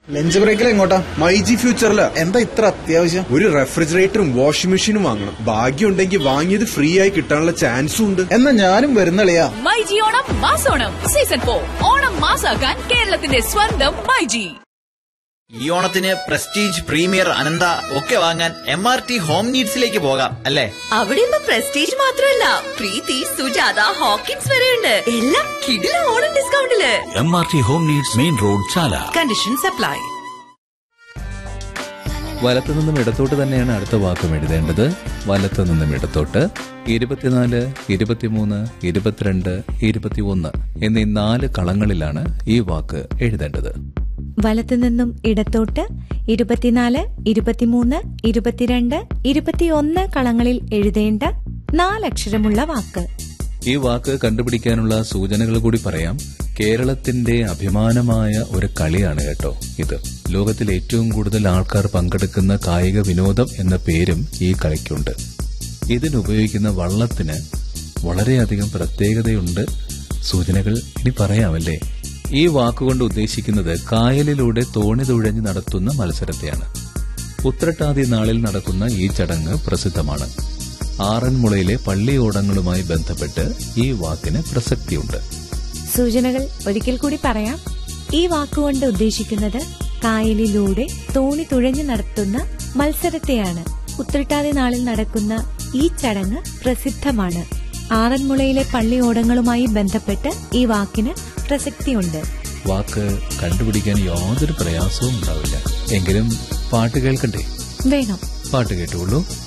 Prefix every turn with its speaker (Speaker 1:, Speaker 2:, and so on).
Speaker 1: lunch ബ്രേക്കിൽ എങ്ങോട്ടാ
Speaker 2: മൈജി ഫ്യൂച്ചറില്
Speaker 1: എന്താ ഇത്ര അത്യാവശ്യം
Speaker 2: ഒരു റെഫ്രിജറേറ്ററും വാഷിംഗ് മെഷീനും വാങ്ങണം ഭാഗ്യം ഉണ്ടെങ്കിൽ വാങ്ങിയത് ഫ്രീ ആയി കിട്ടാനുള്ള ചാൻസും ഉണ്ട്
Speaker 1: എന്നാ ഞാനും വരുന്നളിയാ
Speaker 3: മൈജി ഓണം മാസോണം സീസൺ ഫോർ ഓണം മാസാക്കാൻ കേരളത്തിന്റെ സ്വന്തം മൈജി
Speaker 4: ഈ ഓണത്തിന് പ്രസ്റ്റീജ് പ്രീമിയർ അനന്ത ഒക്കെ വാങ്ങാൻ എം ആർ ടി ഹോം നീഡ്സിലേക്ക് പോകാം അല്ലേ
Speaker 5: അവിടെ ഇപ്പൊ പ്രസ്റ്റീജ് മാത്രമല്ല പ്രീതി സുജാത ഹോക്കിൻസ് വരെയുണ്ട് എല്ലാം കിടില ഓണം ഡിസ്കൗണ്ടില്
Speaker 6: M R T home needs main road Chala
Speaker 5: conditions apply
Speaker 7: വലത്തു നിന്നും ഇടത്തോട്ട് തന്നെയാണ് അടുത്ത വാക്കും എഴുതേണ്ടത് വലത്തു നിന്നും ഇടത്തോട്ട് ഇരുപത്തിനാല് ഇരുപത്തിമൂന്ന് ഇരുപത്തിരണ്ട് ഇരുപത്തിയൊന്ന് എന്നീ നാല് കളങ്ങളിലാണ് ഈ വാക്ക് എഴുതേണ്ടത്
Speaker 8: വലത്തുനിന്നും ഇടത്തോട്ട് ഇരുപത്തിനാല് ഇരുപത്തിമൂന്ന് ഇരുപത്തിരണ്ട് ഇരുപത്തിയൊന്ന് കളങ്ങളിൽ എഴുതേണ്ട നാലക്ഷരമുള്ള വാക്ക്
Speaker 7: ഈ വാക്ക് കണ്ടുപിടിക്കാനുള്ള സൂചനകൾ കൂടി പറയാം കേരളത്തിന്റെ അഭിമാനമായ ഒരു കളിയാണ് കേട്ടോ ഇത് ലോകത്തിൽ ഏറ്റവും കൂടുതൽ ആൾക്കാർ പങ്കെടുക്കുന്ന കായിക വിനോദം എന്ന പേരും ഈ കളിക്കുണ്ട് ഇതിനുപയോഗിക്കുന്ന വള്ളത്തിന് വളരെയധികം പ്രത്യേകതയുണ്ട് സൂചനകൾ ഇനി പറയാമല്ലേ ഈ വാക്കുകൊണ്ട് ഉദ്ദേശിക്കുന്നത് കായലിലൂടെ തോണി തുഴഞ്ഞ് നടത്തുന്ന മത്സരത്തെയാണ് ഉത്രട്ടാതി നാളിൽ നടക്കുന്ന ഈ ചടങ്ങ് പ്രസിദ്ധമാണ് ആറന്മുളയിലെ പള്ളിയോടങ്ങളുമായി ബന്ധപ്പെട്ട് ഈ വാക്കിന് പ്രസക്തിയുണ്ട്
Speaker 8: സൂചനകൾ ഒരിക്കൽ കൂടി പറയാം ഈ വാക്കുകൊണ്ട് ഉദ്ദേശിക്കുന്നത് കായലിലൂടെ തോണി തുഴഞ്ഞു നടത്തുന്ന മത്സരത്തെയാണ് ഉത്രട്ടാതി നാളിൽ നടക്കുന്ന ഈ ചടങ്ങ് പ്രസിദ്ധമാണ് ആറന്മുളയിലെ പള്ളിയോടങ്ങളുമായി ബന്ധപ്പെട്ട് ഈ വാക്കിന് പ്രസക്തിയുണ്ട്
Speaker 7: വാക്ക് കണ്ടുപിടിക്കാൻ യാതൊരു പ്രയാസവും ഉണ്ടാവില്ല എങ്കിലും പാട്ട് കേൾക്കണ്ടേ
Speaker 8: വേണം
Speaker 7: പാട്ട് കേട്ടുള്ളൂ